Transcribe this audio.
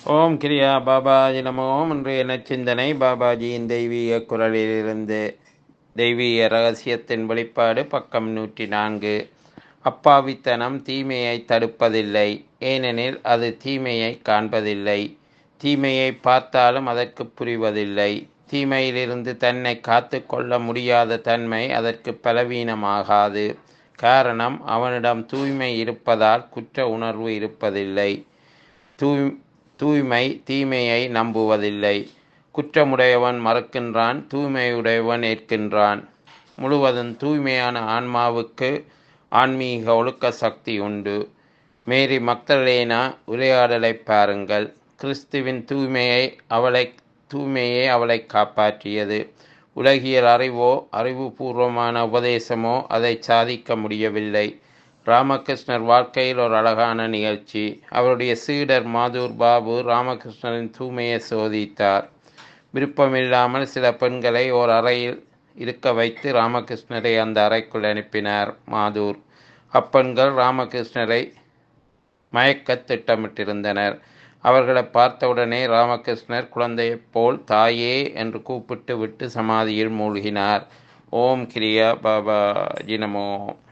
ஓம் கிரியா பாபாஜி நமோ இன்றைய நச்சிந்தனை பாபாஜியின் தெய்வீக குரலிலிருந்து தெய்வீக ரகசியத்தின் வெளிப்பாடு பக்கம் நூற்றி நான்கு அப்பாவித்தனம் தீமையை தடுப்பதில்லை ஏனெனில் அது தீமையை காண்பதில்லை தீமையை பார்த்தாலும் அதற்கு புரிவதில்லை தீமையிலிருந்து தன்னை காத்து கொள்ள முடியாத தன்மை அதற்கு பலவீனமாகாது காரணம் அவனிடம் தூய்மை இருப்பதால் குற்ற உணர்வு இருப்பதில்லை தூய் தூய்மை தீமையை நம்புவதில்லை குற்றமுடையவன் மறக்கின்றான் தூய்மையுடையவன் ஏற்கின்றான் முழுவதும் தூய்மையான ஆன்மாவுக்கு ஆன்மீக ஒழுக்க சக்தி உண்டு மேரி மக்தலேனா உரையாடலை பாருங்கள் கிறிஸ்துவின் தூய்மையை அவளை தூய்மையே அவளை காப்பாற்றியது உலகியல் அறிவோ அறிவுபூர்வமான உபதேசமோ அதை சாதிக்க முடியவில்லை ராமகிருஷ்ணர் வாழ்க்கையில் ஒரு அழகான நிகழ்ச்சி அவருடைய சீடர் மாதூர் பாபு ராமகிருஷ்ணரின் தூய்மையை சோதித்தார் விருப்பமில்லாமல் சில பெண்களை ஓர் அறையில் இருக்க வைத்து ராமகிருஷ்ணரை அந்த அறைக்குள் அனுப்பினார் மாதூர் அப்பெண்கள் ராமகிருஷ்ணரை மயக்க திட்டமிட்டிருந்தனர் அவர்களை பார்த்தவுடனே ராமகிருஷ்ணர் குழந்தையைப் போல் தாயே என்று கூப்பிட்டு விட்டு சமாதியில் மூழ்கினார் ஓம் கிரியா பாபா ஜினமோ